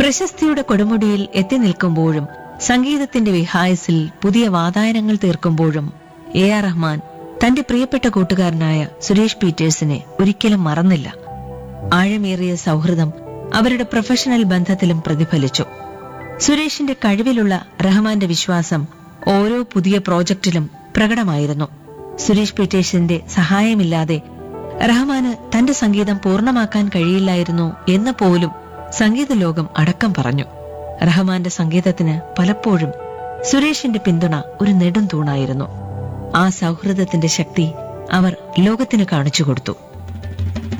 പ്രശസ്തിയുടെ കൊടുമുടിയിൽ എത്തി നിൽക്കുമ്പോഴും സംഗീതത്തിന്റെ വിഹായസിൽ പുതിയ വാതായനങ്ങൾ തീർക്കുമ്പോഴും എ ആർ റഹ്മാൻ തന്റെ പ്രിയപ്പെട്ട കൂട്ടുകാരനായ സുരേഷ് പീറ്റേഴ്സിനെ ഒരിക്കലും മറന്നില്ല ആഴമേറിയ സൗഹൃദം അവരുടെ പ്രൊഫഷണൽ ബന്ധത്തിലും പ്രതിഫലിച്ചു സുരേഷിന്റെ കഴിവിലുള്ള റഹ്മാന്റെ വിശ്വാസം ഓരോ പുതിയ പ്രോജക്റ്റിലും പ്രകടമായിരുന്നു സുരേഷ് പീറ്റേഴ്സിന്റെ സഹായമില്ലാതെ റഹ്മാന് തന്റെ സംഗീതം പൂർണ്ണമാക്കാൻ കഴിയില്ലായിരുന്നു എന്ന് പോലും സംഗീത ലോകം അടക്കം പറഞ്ഞു റഹ്മാന്റെ സംഗീതത്തിന് പലപ്പോഴും സുരേഷിന്റെ പിന്തുണ ഒരു നെടും തൂണായിരുന്നു ആ സൗഹൃദത്തിന്റെ ശക്തി അവർ ലോകത്തിന് കാണിച്ചു കൊടുത്തു